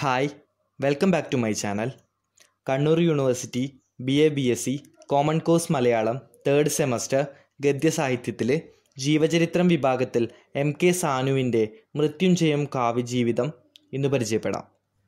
hi welcome back to my channel Kannur university B A B S C common course Malayalam third semester ഗദ്യസാഹിത്യത്തിൽ ജീവചരിത്രം വിഭാഗത്തിൽ M K സാനുവിൻ്റെ മൃത്യുഞ്ജയം കാവ്യജീവിതം ഇന്ന് പരിചയപ്പെടാം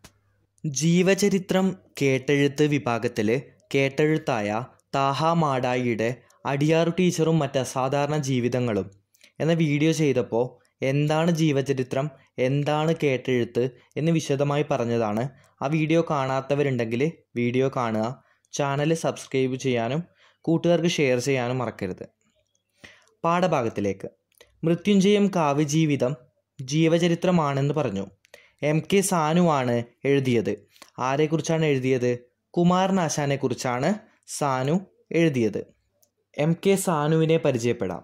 ജീവചരിത്രം കേട്ടെഴുത്ത് വിഭാഗത്തിൽ കേട്ടെഴുത്തായ താഹ മാടായിയുടെ അടിയാറു ടീച്ചറും മറ്റ് അസാധാരണ ജീവിതങ്ങളും എന്ന വീഡിയോ ചെയ്തപ്പോൾ എന്താണ് ജീവചരിത്രം എന്താണ് കേട്ടെഴുത്ത് എന്ന് വിശദമായി പറഞ്ഞതാണ് ആ വീഡിയോ കാണാത്തവരുണ്ടെങ്കിൽ വീഡിയോ കാണുക ചാനൽ സബ്സ്ക്രൈബ് ചെയ്യാനും കൂട്ടുകാർക്ക് ഷെയർ ചെയ്യാനും മറക്കരുത് പാഠഭാഗത്തിലേക്ക് മൃത്യുഞ്ജയം കാവ്യജീവിതം ജീവചരിത്രമാണെന്ന് പറഞ്ഞു എം കെ സാനുവാണ് എഴുതിയത് ആരെക്കുറിച്ചാണ് എഴുതിയത് കുമാരനാശാനെക്കുറിച്ചാണ് സാനു എഴുതിയത് എം കെ സാനുവിനെ പരിചയപ്പെടാം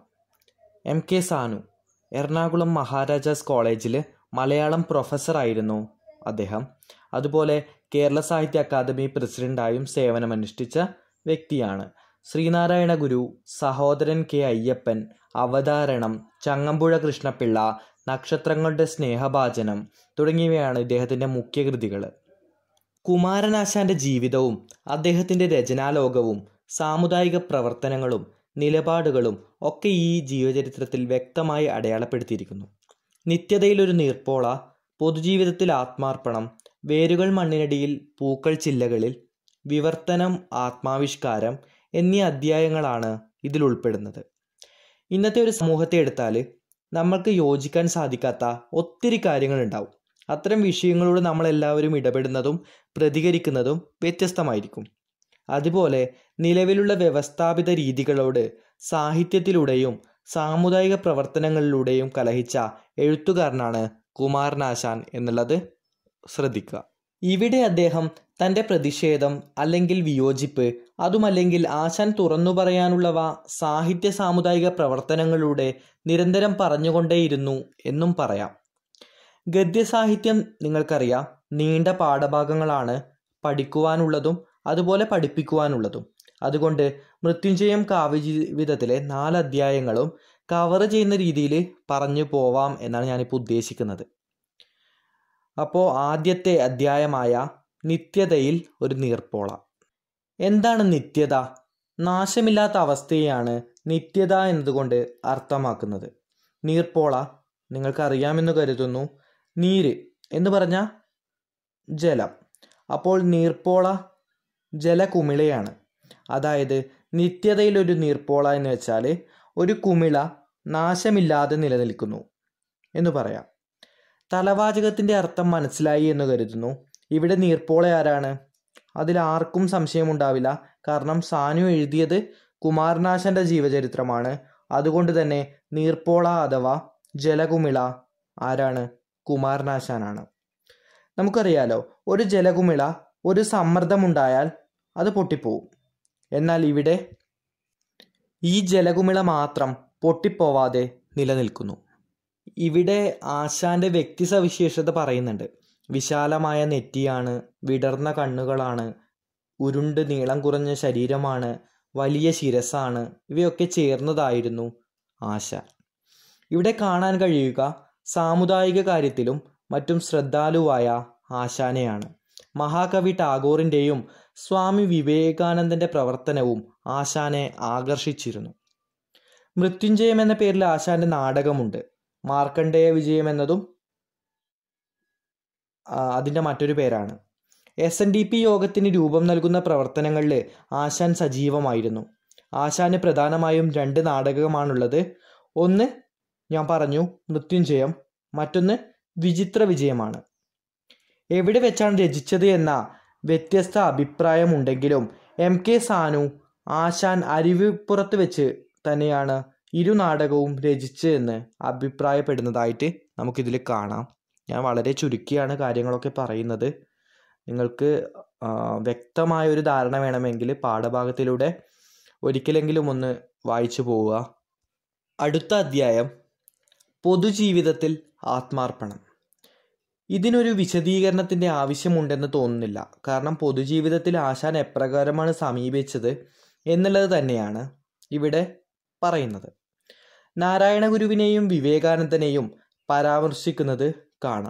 എം കെ സാനു എറണാകുളം മഹാരാജാസ് കോളേജിൽ മലയാളം പ്രൊഫസറായിരുന്നു അദ്ദേഹം അതുപോലെ കേരള സാഹിത്യ അക്കാദമി പ്രസിഡന്റായും സേവനമനുഷ്ഠിച്ച വ്യക്തിയാണ് ശ്രീനാരായണ ഗുരു സഹോദരൻ കെ അയ്യപ്പൻ അവതാരണം ചങ്ങമ്പുഴ കൃഷ്ണപിള്ള നക്ഷത്രങ്ങളുടെ സ്നേഹഭാജനം തുടങ്ങിയവയാണ് ഇദ്ദേഹത്തിൻ്റെ മുഖ്യകൃതികൾ കുമാരനാശാന്റെ ജീവിതവും അദ്ദേഹത്തിൻ്റെ രചനാലോകവും സാമുദായിക പ്രവർത്തനങ്ങളും നിലപാടുകളും ഒക്കെ ഈ ജീവചരിത്രത്തിൽ വ്യക്തമായി അടയാളപ്പെടുത്തിയിരിക്കുന്നു നിത്യതയിലൊരു നീർപ്പോള പൊതുജീവിതത്തിൽ ആത്മാർപ്പണം വേരുകൾ മണ്ണിനടിയിൽ പൂക്കൾ ചില്ലകളിൽ വിവർത്തനം ആത്മാവിഷ്കാരം എന്നീ അധ്യായങ്ങളാണ് ഇതിൽ ഉൾപ്പെടുന്നത് ഇന്നത്തെ ഒരു സമൂഹത്തെ എടുത്താൽ നമ്മൾക്ക് യോജിക്കാൻ സാധിക്കാത്ത ഒത്തിരി കാര്യങ്ങളുണ്ടാവും അത്തരം വിഷയങ്ങളോട് നമ്മളെല്ലാവരും ഇടപെടുന്നതും പ്രതികരിക്കുന്നതും വ്യത്യസ്തമായിരിക്കും അതുപോലെ നിലവിലുള്ള വ്യവസ്ഥാപിത രീതികളോട് സാഹിത്യത്തിലൂടെയും സാമുദായിക പ്രവർത്തനങ്ങളിലൂടെയും കലഹിച്ച എഴുത്തുകാരനാണ് കുമാരനാശാൻ എന്നുള്ളത് ശ്രദ്ധിക്കുക ഇവിടെ അദ്ദേഹം തൻ്റെ പ്രതിഷേധം അല്ലെങ്കിൽ വിയോജിപ്പ് അതുമല്ലെങ്കിൽ ആശാൻ തുറന്നു പറയാനുള്ളവ സാഹിത്യ സാമുദായിക പ്രവർത്തനങ്ങളിലൂടെ നിരന്തരം പറഞ്ഞുകൊണ്ടേയിരുന്നു എന്നും പറയാം ഗദ്യസാഹിത്യം നിങ്ങൾക്കറിയാം നീണ്ട പാഠഭാഗങ്ങളാണ് പഠിക്കുവാനുള്ളതും അതുപോലെ പഠിപ്പിക്കുവാനുള്ളതും അതുകൊണ്ട് മൃത്യുഞ്ജയം കാവ്യജീവിതത്തിലെ നാല് അധ്യായങ്ങളും കവർ ചെയ്യുന്ന രീതിയിൽ പറഞ്ഞു പോവാം എന്നാണ് ഞാനിപ്പോൾ ഉദ്ദേശിക്കുന്നത് അപ്പോൾ ആദ്യത്തെ അധ്യായമായ നിത്യതയിൽ ഒരു നീർപ്പോള എന്താണ് നിത്യത നാശമില്ലാത്ത അവസ്ഥയെയാണ് നിത്യത എന്നതുകൊണ്ട് അർത്ഥമാക്കുന്നത് നീർപ്പോള നിങ്ങൾക്കറിയാമെന്ന് കരുതുന്നു നീര് എന്ന് പറഞ്ഞാൽ ജലം അപ്പോൾ നീർപ്പോള ജലകുമിളയാണ് അതായത് നിത്യതയിൽ ഒരു നീർപ്പോള എന്ന് വെച്ചാൽ ഒരു കുമിള നാശമില്ലാതെ നിലനിൽക്കുന്നു എന്ന് പറയാം തലവാചകത്തിൻ്റെ അർത്ഥം മനസ്സിലായി എന്ന് കരുതുന്നു ഇവിടെ നീർപ്പോള ആരാണ് അതിൽ ആർക്കും സംശയമുണ്ടാവില്ല കാരണം സാനു എഴുതിയത് കുമാരനാശന്റെ ജീവചരിത്രമാണ് അതുകൊണ്ട് തന്നെ നീർപ്പോള അഥവാ ജലകുമിള ആരാണ് കുമാരനാശാനാണ് നമുക്കറിയാലോ ഒരു ജലകുമിള ഒരു സമ്മർദ്ദമുണ്ടായാൽ അത് പൊട്ടിപ്പോവും എന്നാൽ ഇവിടെ ഈ ജലകുമിള മാത്രം പൊട്ടിപ്പോവാതെ നിലനിൽക്കുന്നു ഇവിടെ ആശാന്റെ വ്യക്തി സവിശേഷത പറയുന്നുണ്ട് വിശാലമായ നെറ്റിയാണ് വിടർന്ന കണ്ണുകളാണ് ഉരുണ്ട് നീളം കുറഞ്ഞ ശരീരമാണ് വലിയ ശിരസാണ് ഇവയൊക്കെ ചേർന്നതായിരുന്നു ആശാൻ ഇവിടെ കാണാൻ കഴിയുക സാമുദായിക കാര്യത്തിലും മറ്റും ശ്രദ്ധാലുവായ ആശാനെയാണ് മഹാകവി ടാഗോറിൻ്റെയും സ്വാമി വിവേകാനന്ദന്റെ പ്രവർത്തനവും ആശാനെ ആകർഷിച്ചിരുന്നു മൃത്യുഞ്ജയം എന്ന പേരിൽ ആശാന്റെ നാടകമുണ്ട് മാർക്കണ്ഡേയ വിജയം എന്നതും അതിൻ്റെ മറ്റൊരു പേരാണ് എസ് എൻ ഡി പി യോഗത്തിന് രൂപം നൽകുന്ന പ്രവർത്തനങ്ങളിൽ ആശാൻ സജീവമായിരുന്നു ആശാന് പ്രധാനമായും രണ്ട് നാടകമാണുള്ളത് ഒന്ന് ഞാൻ പറഞ്ഞു മൃത്യുഞ്ജയം മറ്റൊന്ന് വിചിത്ര വിജയമാണ് എവിടെ വെച്ചാണ് രചിച്ചത് എന്ന വ്യത്യസ്ത അഭിപ്രായമുണ്ടെങ്കിലും എം കെ സാനു ആശാൻ അരുവിപ്പുറത്ത് വെച്ച് തന്നെയാണ് ഇരു നാടകവും രചിച്ചതെന്ന് അഭിപ്രായപ്പെടുന്നതായിട്ട് നമുക്കിതിൽ കാണാം ഞാൻ വളരെ ചുരുക്കിയാണ് കാര്യങ്ങളൊക്കെ പറയുന്നത് നിങ്ങൾക്ക് വ്യക്തമായ ഒരു ധാരണ വേണമെങ്കിൽ പാഠഭാഗത്തിലൂടെ ഒരിക്കലെങ്കിലും ഒന്ന് വായിച്ചു പോവുക അടുത്ത അധ്യായം പൊതുജീവിതത്തിൽ ആത്മാർപ്പണം ഇതിനൊരു വിശദീകരണത്തിൻ്റെ ആവശ്യമുണ്ടെന്ന് തോന്നുന്നില്ല കാരണം പൊതുജീവിതത്തിൽ ആശാൻ എപ്രകാരമാണ് സമീപിച്ചത് എന്നുള്ളത് തന്നെയാണ് ഇവിടെ പറയുന്നത് നാരായണ ഗുരുവിനെയും വിവേകാനന്ദനെയും പരാമർശിക്കുന്നത് കാണാം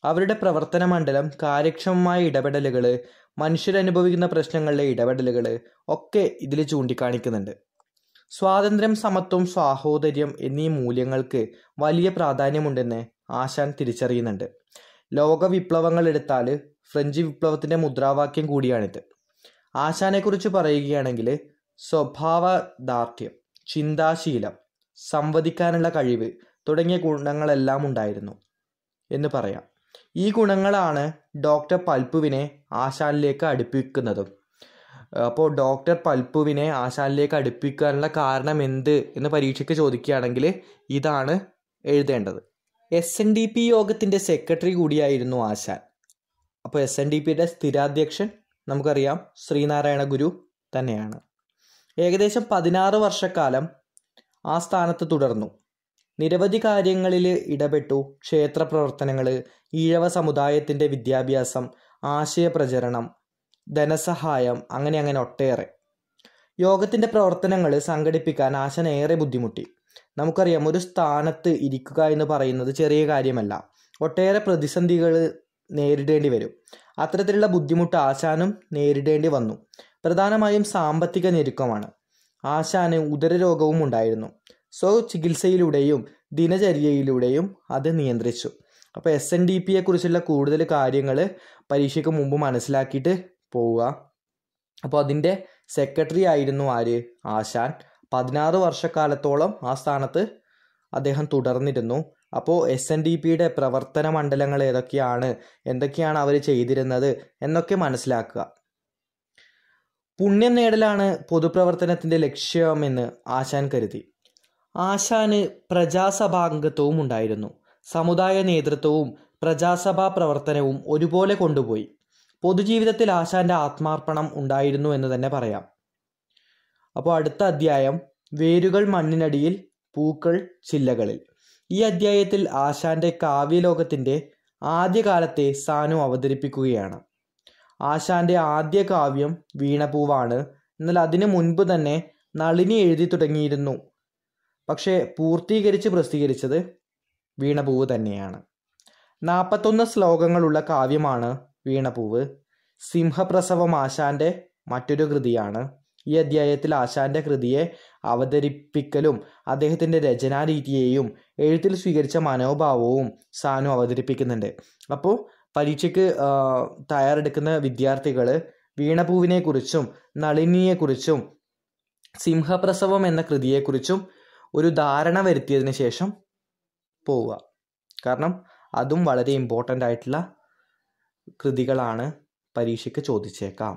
അവരുടെ പ്രവർത്തന മണ്ഡലം കാര്യക്ഷമമായ ഇടപെടലുകൾ മനുഷ്യരനുഭവിക്കുന്ന പ്രശ്നങ്ങളിലെ ഇടപെടലുകൾ ഒക്കെ ഇതിൽ ചൂണ്ടിക്കാണിക്കുന്നുണ്ട് സ്വാതന്ത്ര്യം സമത്വം സാഹോദര്യം എന്നീ മൂല്യങ്ങൾക്ക് വലിയ പ്രാധാന്യമുണ്ടെന്ന് ആശാൻ തിരിച്ചറിയുന്നുണ്ട് ലോക വിപ്ലവങ്ങൾ എടുത്താൽ ഫ്രഞ്ച് വിപ്ലവത്തിൻ്റെ മുദ്രാവാക്യം കൂടിയാണിത് ആശാനെക്കുറിച്ച് പറയുകയാണെങ്കിൽ സ്വഭാവദാർഢ്യം ചിന്താശീലം സംവദിക്കാനുള്ള കഴിവ് തുടങ്ങിയ ഗുണങ്ങളെല്ലാം ഉണ്ടായിരുന്നു എന്ന് പറയാം ഈ ഗുണങ്ങളാണ് ഡോക്ടർ പൽപ്പുവിനെ ആശാനിലേക്ക് അടുപ്പിക്കുന്നതും അപ്പോൾ ഡോക്ടർ പൽപ്പുവിനെ ആശാനിലേക്ക് അടുപ്പിക്കാനുള്ള കാരണം എന്ത് എന്ന് പരീക്ഷയ്ക്ക് ചോദിക്കുകയാണെങ്കിൽ ഇതാണ് എഴുതേണ്ടത് എസ് എൻ ഡി പി യോഗത്തിൻ്റെ സെക്രട്ടറി കൂടിയായിരുന്നു ആശാൻ അപ്പോൾ എസ് എൻ ഡി പിയുടെ സ്ഥിരാധ്യക്ഷൻ നമുക്കറിയാം ശ്രീനാരായണ ഗുരു തന്നെയാണ് ഏകദേശം പതിനാറ് വർഷക്കാലം ആ സ്ഥാനത്ത് തുടർന്നു നിരവധി കാര്യങ്ങളിൽ ഇടപെട്ടു ക്ഷേത്ര പ്രവർത്തനങ്ങൾ ഈഴവ സമുദായത്തിൻ്റെ വിദ്യാഭ്യാസം ആശയപ്രചരണം ധനസഹായം അങ്ങനെ അങ്ങനെ ഒട്ടേറെ യോഗത്തിൻ്റെ പ്രവർത്തനങ്ങൾ സംഘടിപ്പിക്കാൻ ആശാൻ ഏറെ ബുദ്ധിമുട്ടി നമുക്കറിയാം ഒരു സ്ഥാനത്ത് ഇരിക്കുക എന്ന് പറയുന്നത് ചെറിയ കാര്യമല്ല ഒട്ടേറെ പ്രതിസന്ധികൾ നേരിടേണ്ടി വരും അത്തരത്തിലുള്ള ബുദ്ധിമുട്ട് ആശാനും നേരിടേണ്ടി വന്നു പ്രധാനമായും സാമ്പത്തിക ഞെരുക്കമാണ് ആശാന് ഉദരരോഗവും ഉണ്ടായിരുന്നു സോ ചികിത്സയിലൂടെയും ദിനചര്യയിലൂടെയും അത് നിയന്ത്രിച്ചു അപ്പോൾ എസ് എൻ ഡി പിയെ കുറിച്ചുള്ള കൂടുതൽ കാര്യങ്ങൾ പരീക്ഷയ്ക്ക് മുമ്പ് മനസ്സിലാക്കിയിട്ട് പോവുക അപ്പോൾ അതിൻ്റെ സെക്രട്ടറി ആയിരുന്നു ആര് ആശാൻ പതിനാറ് വർഷക്കാലത്തോളം ആ സ്ഥാനത്ത് അദ്ദേഹം തുടർന്നിരുന്നു അപ്പോൾ എസ് എൻ ഡി പിയുടെ പ്രവർത്തന മണ്ഡലങ്ങൾ ഏതൊക്കെയാണ് എന്തൊക്കെയാണ് അവർ ചെയ്തിരുന്നത് എന്നൊക്കെ മനസ്സിലാക്കുക പുണ്യം നേടലാണ് പൊതുപ്രവർത്തനത്തിൻ്റെ ലക്ഷ്യമെന്ന് ആശാൻ കരുതി ആശാന് പ്രജാസഭാംഗത്വവും ഉണ്ടായിരുന്നു സമുദായ നേതൃത്വവും പ്രജാസഭാ പ്രവർത്തനവും ഒരുപോലെ കൊണ്ടുപോയി പൊതുജീവിതത്തിൽ ആശാന്റെ ആത്മാർപ്പണം ഉണ്ടായിരുന്നു എന്ന് തന്നെ പറയാം അപ്പോൾ അടുത്ത അധ്യായം വേരുകൾ മണ്ണിനടിയിൽ പൂക്കൾ ചില്ലകളിൽ ഈ അധ്യായത്തിൽ ആശാന്റെ കാവ്യലോകത്തിന്റെ ആദ്യകാലത്തെ സാനു അവതരിപ്പിക്കുകയാണ് ആശാന്റെ ആദ്യ കാവ്യം വീണപൂവാണ് എന്നാൽ അതിനു മുൻപ് തന്നെ നളിനി എഴുതി തുടങ്ങിയിരുന്നു പക്ഷേ പൂർത്തീകരിച്ച് പ്രസിദ്ധീകരിച്ചത് വീണപൂവ് തന്നെയാണ് നാൽപ്പത്തൊന്ന് ശ്ലോകങ്ങളുള്ള കാവ്യമാണ് വീണപൂവ് സിംഹപ്രസവം ആശാന്റെ മറ്റൊരു കൃതിയാണ് ഈ അധ്യായത്തിൽ ആശാന്റെ കൃതിയെ അവതരിപ്പിക്കലും അദ്ദേഹത്തിൻ്റെ രചനാരീതിയെയും എഴുത്തിൽ സ്വീകരിച്ച മനോഭാവവും സാനു അവതരിപ്പിക്കുന്നുണ്ട് അപ്പോൾ പരീക്ഷയ്ക്ക് ആ, തയ്യാറെടുക്കുന്ന വിദ്യാർത്ഥികൾ വീണപൂവിനെക്കുറിച്ചും നളിനിയെക്കുറിച്ചും സിംഹപ്രസവം എന്ന കൃതിയെക്കുറിച്ചും ഒരു ധാരണ വരുത്തിയതിന് ശേഷം പോവുക കാരണം അതും വളരെ ഇമ്പോർട്ടൻ്റ് ആയിട്ടുള്ള കൃതികളാണ് പരീക്ഷയ്ക്ക് ചോദിച്ചേക്കാം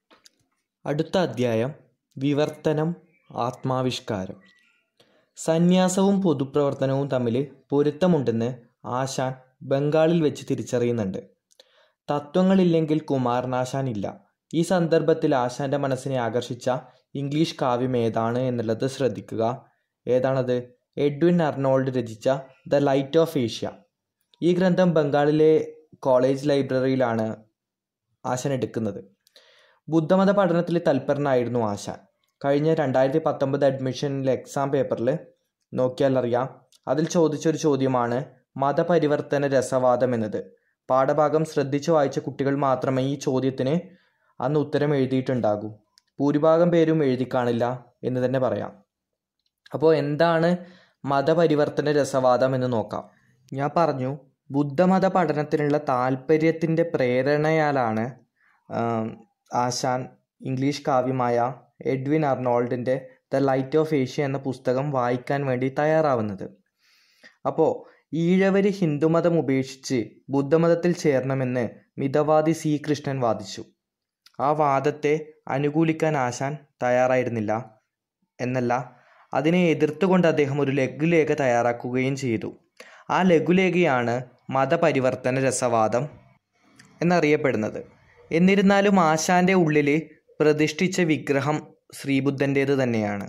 അടുത്ത അധ്യായം വിവർത്തനം ആത്മാവിഷ്കാരം സന്യാസവും പൊതുപ്രവർത്തനവും തമ്മിൽ പൊരുത്തമുണ്ടെന്ന് ആശാൻ ബംഗാളിൽ വെച്ച് തിരിച്ചറിയുന്നുണ്ട് തത്വങ്ങളില്ലെങ്കിൽ കുമാരനാശാൻ ഇല്ല ഈ സന്ദർഭത്തിൽ ആശാന്റെ മനസ്സിനെ ആകർഷിച്ച ഇംഗ്ലീഷ് കാവ്യം ഏതാണ് എന്നുള്ളത് ശ്രദ്ധിക്കുക ഏതാണത് എഡ്വിൻ അർണോൾഡ് രചിച്ച ദ ലൈറ്റ് ഓഫ് ഏഷ്യ ഈ ഗ്രന്ഥം ബംഗാളിലെ കോളേജ് ലൈബ്രറിയിലാണ് ആശാൻ എടുക്കുന്നത് ബുദ്ധമത പഠനത്തിൽ തൽപരനായിരുന്നു ആശാൻ കഴിഞ്ഞ രണ്ടായിരത്തി പത്തൊമ്പത് അഡ്മിഷനിലെ എക്സാം പേപ്പറിൽ നോക്കിയാൽ അറിയാം അതിൽ ചോദിച്ചൊരു ചോദ്യമാണ് മതപരിവർത്തന രസവാദം എന്നത് പാഠഭാഗം ശ്രദ്ധിച്ചു വായിച്ച കുട്ടികൾ മാത്രമേ ഈ ചോദ്യത്തിന് അന്ന് ഉത്തരം എഴുതിയിട്ടുണ്ടാകൂ ഭൂരിഭാഗം പേരും എഴുതി കാണില്ല എന്ന് തന്നെ പറയാം അപ്പോൾ എന്താണ് മതപരിവർത്തന രസവാദം എന്ന് നോക്കാം ഞാൻ പറഞ്ഞു ബുദ്ധമത പഠനത്തിനുള്ള താല്പര്യത്തിൻ്റെ പ്രേരണയാലാണ് ആം, ആശാൻ ഇംഗ്ലീഷ് കാവ്യമായ എഡ്വിൻ അർണോൾഡിൻ്റെ ദ ലൈറ്റ് ഓഫ് ഏഷ്യ എന്ന പുസ്തകം വായിക്കാൻ വേണ്ടി തയ്യാറാവുന്നത് അപ്പോൾ ഈഴവര് ഹിന്ദുമതം ഉപേക്ഷിച്ച് ബുദ്ധമതത്തിൽ ചേരണമെന്ന് മിതവാദി സി കൃഷ്ണൻ വാദിച്ചു ആ വാദത്തെ അനുകൂലിക്കാൻ ആശാൻ തയ്യാറായിരുന്നില്ല എന്നല്ല അതിനെ എതിർത്തുകൊണ്ട് അദ്ദേഹം ഒരു ലഘുലേഖ തയ്യാറാക്കുകയും ചെയ്തു ആ ലഘുലേഖയാണ് മതപരിവർത്തന രസവാദം എന്നറിയപ്പെടുന്നത് എന്നിരുന്നാലും ആശാന്റെ ഉള്ളിൽ പ്രതിഷ്ഠിച്ച വിഗ്രഹം ശ്രീബുദ്ധൻ്റേത് തന്നെയാണ്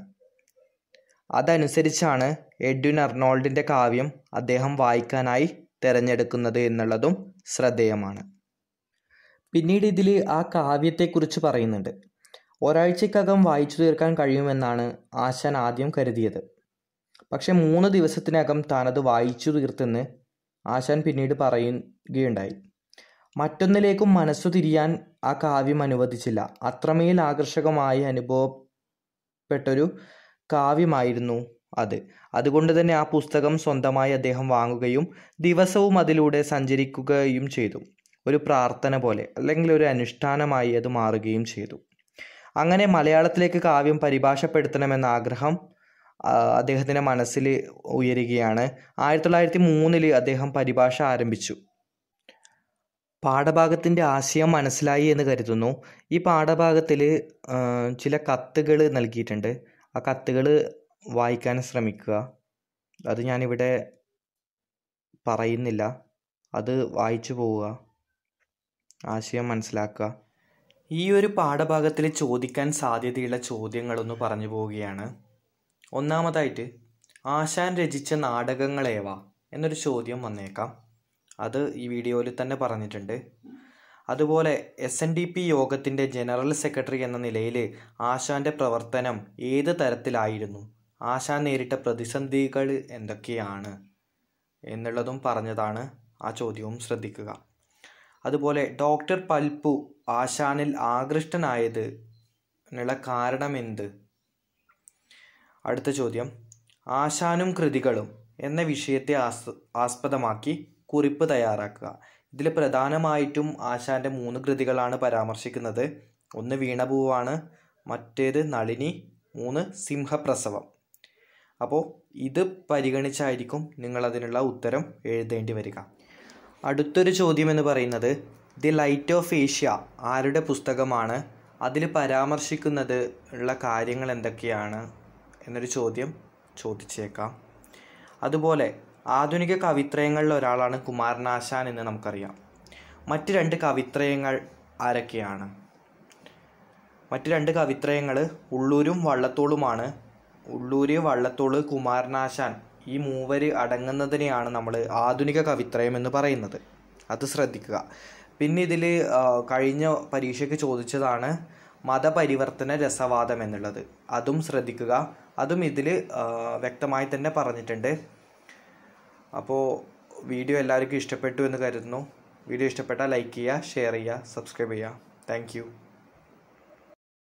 അതനുസരിച്ചാണ് എഡ്വിൻ അർണോൾഡിൻ്റെ കാവ്യം അദ്ദേഹം വായിക്കാനായി തിരഞ്ഞെടുക്കുന്നത് എന്നുള്ളതും ശ്രദ്ധേയമാണ് പിന്നീട് ഇതിൽ ആ കാവ്യത്തെക്കുറിച്ച് പറയുന്നുണ്ട് ഒരാഴ്ചക്കകം വായിച്ചു തീർക്കാൻ കഴിയുമെന്നാണ് ആശാൻ ആദ്യം കരുതിയത് പക്ഷെ മൂന്ന് ദിവസത്തിനകം താനത് വായിച്ചു തീർത്തെന്ന് ആശാൻ പിന്നീട് പറയുകയുണ്ടായി മറ്റൊന്നിലേക്കും മനസ്സു തിരിയാൻ ആ കാവ്യം അനുവദിച്ചില്ല അത്രമേൽ ആകർഷകമായി അനുഭവപ്പെട്ടൊരു കാവ്യമായിരുന്നു അത് അതുകൊണ്ട് തന്നെ ആ പുസ്തകം സ്വന്തമായി അദ്ദേഹം വാങ്ങുകയും ദിവസവും അതിലൂടെ സഞ്ചരിക്കുകയും ചെയ്തു ഒരു പ്രാർത്ഥന പോലെ അല്ലെങ്കിൽ ഒരു അനുഷ്ഠാനമായി അത് മാറുകയും ചെയ്തു അങ്ങനെ മലയാളത്തിലേക്ക് കാവ്യം പരിഭാഷപ്പെടുത്തണമെന്ന ആഗ്രഹം ആ, അദ്ദേഹത്തിൻ്റെ മനസ്സിൽ ഉയരുകയാണ് ആയിരത്തി തൊള്ളായിരത്തി മൂന്നിൽ അദ്ദേഹം പരിഭാഷ ആരംഭിച്ചു പാഠഭാഗത്തിൻ്റെ ആശയം മനസ്സിലായി എന്ന് കരുതുന്നു ഈ പാഠഭാഗത്തിൽ ചില കത്തുകൾ നൽകിയിട്ടുണ്ട് ആ കത്തുകൾ വായിക്കാൻ ശ്രമിക്കുക അത് ഞാനിവിടെ പറയുന്നില്ല അത് വായിച്ചു പോവുക ആശയം മനസ്സിലാക്കുക ഈ ഒരു പാഠഭാഗത്തിൽ ചോദിക്കാൻ സാധ്യതയുള്ള ചോദ്യങ്ങളൊന്ന് പറഞ്ഞു പോവുകയാണ് ഒന്നാമതായിട്ട് ആശാൻ രചിച്ച നാടകങ്ങളേവ എന്നൊരു ചോദ്യം വന്നേക്കാം അത് ഈ വീഡിയോയിൽ തന്നെ പറഞ്ഞിട്ടുണ്ട് അതുപോലെ എസ് എൻ ഡി പി യോഗത്തിൻ്റെ ജനറൽ സെക്രട്ടറി എന്ന നിലയിൽ ആശാൻ്റെ പ്രവർത്തനം ഏത് തരത്തിലായിരുന്നു ആശാൻ നേരിട്ട പ്രതിസന്ധികൾ എന്തൊക്കെയാണ് എന്നുള്ളതും പറഞ്ഞതാണ് ആ ചോദ്യവും ശ്രദ്ധിക്കുക അതുപോലെ ഡോക്ടർ പൽപ്പു ആശാനിൽ ആകൃഷ്ടനായത് എന്നുള്ള കാരണം എന്ത് അടുത്ത ചോദ്യം ആശാനും കൃതികളും എന്ന വിഷയത്തെ ആസ് ആസ്പദമാക്കി കുറിപ്പ് തയ്യാറാക്കുക ഇതിൽ പ്രധാനമായിട്ടും ആശാന്റെ മൂന്ന് കൃതികളാണ് പരാമർശിക്കുന്നത് ഒന്ന് വീണപൂവാണ് മറ്റേത് നളിനി മൂന്ന് സിംഹപ്രസവം അപ്പോൾ ഇത് പരിഗണിച്ചായിരിക്കും നിങ്ങൾ അതിനുള്ള ഉത്തരം എഴുതേണ്ടി വരിക അടുത്തൊരു ചോദ്യം എന്ന് പറയുന്നത് ദി ലൈറ്റ് ഓഫ് ഏഷ്യ ആരുടെ പുസ്തകമാണ് അതിൽ പരാമർശിക്കുന്നത് ഉള്ള കാര്യങ്ങൾ എന്തൊക്കെയാണ് എന്നൊരു ചോദ്യം ചോദിച്ചേക്കാം അതുപോലെ ആധുനിക കവിത്രയങ്ങളിൽ ഒരാളാണ് കുമാരനാശാൻ എന്ന് നമുക്കറിയാം മറ്റ് രണ്ട് കവിത്രയങ്ങൾ ആരൊക്കെയാണ് മറ്റ് രണ്ട് കവിത്രയങ്ങൾ ഉള്ളൂരും വള്ളത്തോളുമാണ് ഉള്ളൂര് വള്ളത്തോള് കുമാരനാശാൻ ഈ മൂവര് അടങ്ങുന്നതിനെയാണ് നമ്മൾ ആധുനിക കവിത്രയം എന്ന് പറയുന്നത് അത് ശ്രദ്ധിക്കുക പിന്നെ ഇതിൽ കഴിഞ്ഞ പരീക്ഷയ്ക്ക് ചോദിച്ചതാണ് മതപരിവർത്തന രസവാദം എന്നുള്ളത് അതും ശ്രദ്ധിക്കുക അതും ഇതിൽ വ്യക്തമായി തന്നെ പറഞ്ഞിട്ടുണ്ട് അപ്പോൾ വീഡിയോ എല്ലാവർക്കും ഇഷ്ടപ്പെട്ടു എന്ന് കരുതുന്നു വീഡിയോ ഇഷ്ടപ്പെട്ടാൽ ലൈക്ക് ചെയ്യുക ഷെയർ ചെയ്യുക സബ്സ്ക്രൈബ് ചെയ്യുക താങ്ക്